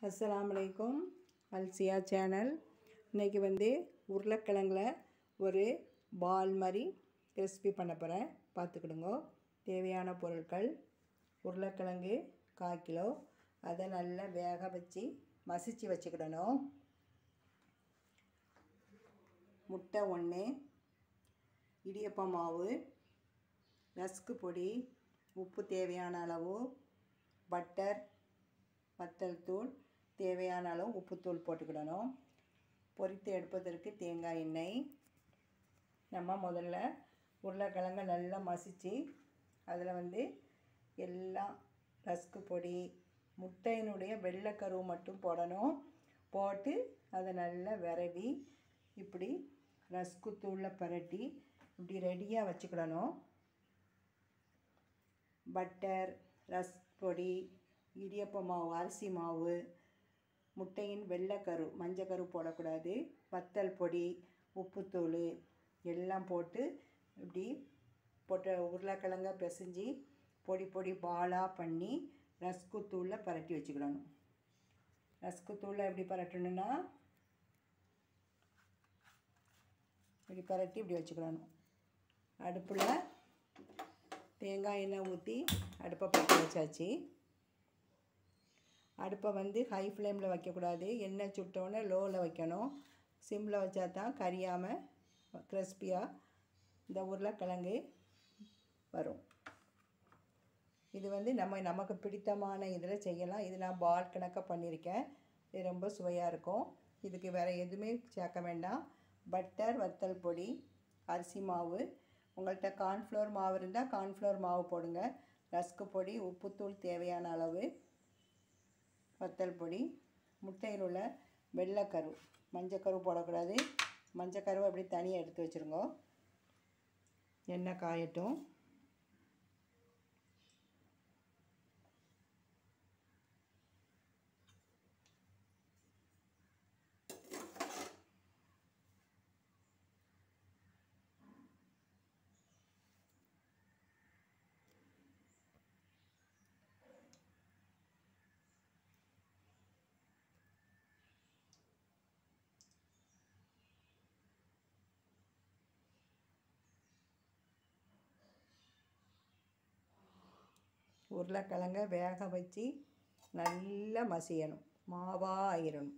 அஸ்ஸலாமு அலைக்கும் அல்சியா சேனல் இன்றைக்கி வந்து உருளைக்கிழங்குல ஒரு பால் மாதிரி ரெசிபி பண்ண போகிறேன் பார்த்துக்கிடுங்க தேவையான பொருட்கள் உருளைக்கிழங்கு கால் கிலோ அதை நல்லா வேக வச்சு மசிச்சு வச்சுக்கிடணும் முட்டை ஒன்று இடியப்ப மாவு ரஸ்க்கு பொடி உப்பு தேவையான அளவு பட்டர் வத்தல் தூள் தேவையான அளவு உப்புத்தூள் போட்டுக்கிடணும் பொரித்து எடுப்பதற்கு தேங்காய் எண்ணெய் நம்ம முதல்ல உருளைக்கிழங்க நல்லா மசித்து அதில் வந்து எல்லாம் ரஸ்க்கு பொடி முட்டையினுடைய வெள்ளைக்கருவு மட்டும் போடணும் போட்டு அதை நல்லா விரவி இப்படி ரஸ்க்கு தூளில் பரட்டி இப்படி ரெடியாக வச்சுக்கிடணும் பட்டர் ரஸ் பொடி இடியப்ப மாவு அரிசி மாவு முட்டையின் வெள்ளைக்கரு மஞ்சக்கரு போடக்கூடாது வத்தல் பொடி உப்புத்தூள் எல்லாம் போட்டு இப்படி போட்ட உருளைக்கிழங்க பிசைஞ்சு பொடி பொடி பாலாக பண்ணி ரஸ்கு தூளில் பரட்டி வச்சுக்கிடணும் ரஸ்கு தூளில் எப்படி பரட்டணுன்னா இப்படி பரட்டி இப்படி வச்சுக்கிடணும் அடுப்பில் தேங்காய் எண்ணெய் ஊற்றி அடுப்பை பற்ற வச்சாச்சு அடுப்பை வந்து ஹை ஃப்ளேமில் வைக்கக்கூடாது எண்ணெய் சுட்டோன்னே லோவில் வைக்கணும் சிம்மில் வச்சா தான் கரியாமல் கிறிஸ்பியாக இந்த உருளைக்கிழங்கு வரும் இது வந்து நம்ம நமக்கு பிடித்தமான இதில் செய்யலாம் இது நான் பால் கணக்காக பண்ணியிருக்கேன் இது ரொம்ப சுவையாக இருக்கும் இதுக்கு வேறு எதுவுமே சேர்க்க வேண்டாம் பட்டர் வத்தல் பொடி அரிசி மாவு உங்கள்கிட்ட கார்ன்ஃப்ளவர் மாவு இருந்தால் கார்ன்ஃப்ளவர் மாவு போடுங்க ரஸ்க்கு பொடி உப்புத்தூள் தேவையான அளவு வத்தல் பொடி முட்டையில் உள்ள வெள்ளைக்கரு மஞ்சக்கரு போடக்கூடாது மஞ்சக்கருவை அப்படி தனியாக எடுத்து வச்சுருங்க எண்ணெய் காயட்டும் உருளைக்கிழங்க வேக வச்சு நல்லா மசியணும் மாவாக ஆயிரணும்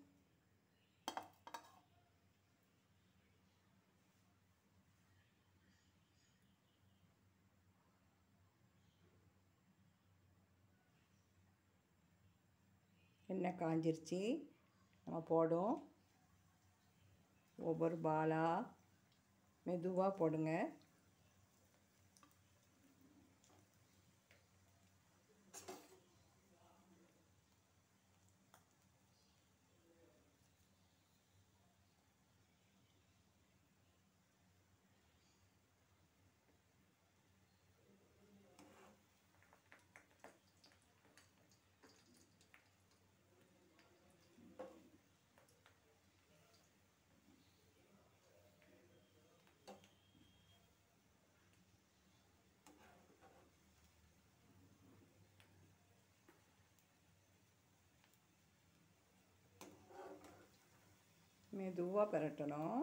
எண்ணெய் காஞ்சிருச்சு நம்ம போடும் ஒவ்வொரு பாலாக மெதுவாக போடுங்க மெதுவாக பரட்டணும்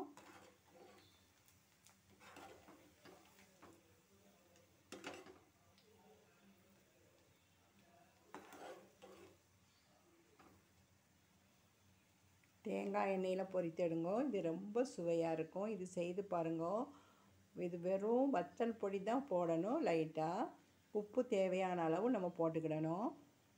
தேங்காய் எண்ணெயில் பொரித்தெடுங்க இது ரொம்ப சுவையாக இருக்கும் இது செய்து பாருங்க இது வெறும் வத்தல் பொடி தான் போடணும் லைட்டாக உப்பு தேவையான அளவு நம்ம போட்டுக்கிடணும்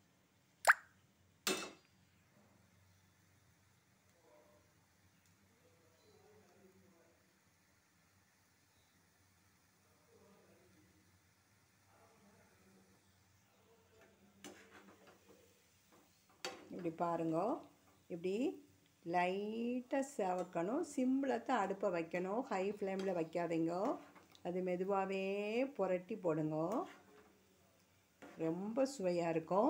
இப்படி பாருங்க இப்படி லைட்டாக செவக்கணும் சிம்மில் தான் அடுப்பை வைக்கணும் ஹை ஃப்ளேமில் வைக்காதீங்க அது மெதுவாகவே புரட்டி போடுங்க ரொம்ப சுவையாக இருக்கும்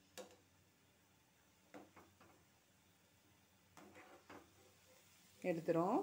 எடுத்துரும்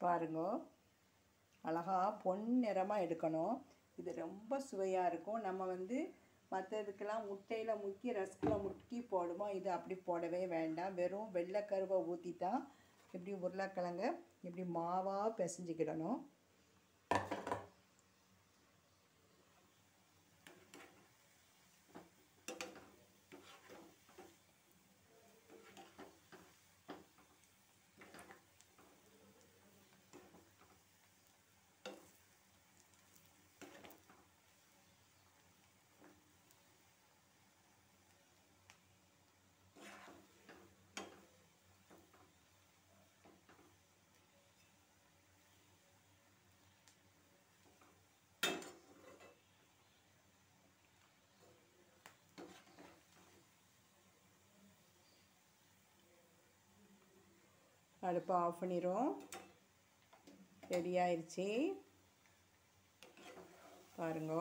பாருங்க அழகாக பொன் நிறமாக எடுக்கணும் இது ரொம்ப சுவையாக இருக்கும் நம்ம வந்து மற்றதுக்கெல்லாம் முட்டையில் முக்கி ரஸ்கில் முக்கி போடுவோம் இது அப்படி போடவே வேண்டாம் வெறும் வெள்ளைக்கருவை ஊற்றி தான் இப்படி உருளைக்கிழங்க இப்படி மாவாக பிசைஞ்சிக்கிடணும் அடுப்பை ஆஃப் பண்ணிடும் ரெடி ஆயிடுச்சு பாருங்க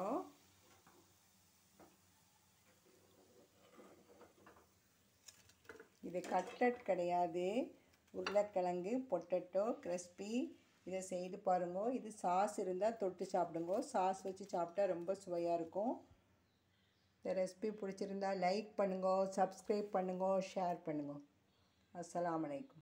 இது கட்லட் கிடையாது உருளைக்கிழங்கு பொட்டட்டோ கிறிஸ்பி இதை செய்து பாருங்க இது சாஸ் இருந்தால் தொட்டு சாப்பிடுங்க சாஸ் வச்சு சாப்பிட்டா ரொம்ப சுவையாக இருக்கும் இந்த ரெசிபி பிடிச்சிருந்தா லைக் பண்ணுங்க சப்ஸ்கிரைப் பண்ணுங்க ஷேர் பண்ணுங்க அஸ்ஸலாமு அலைக்கும்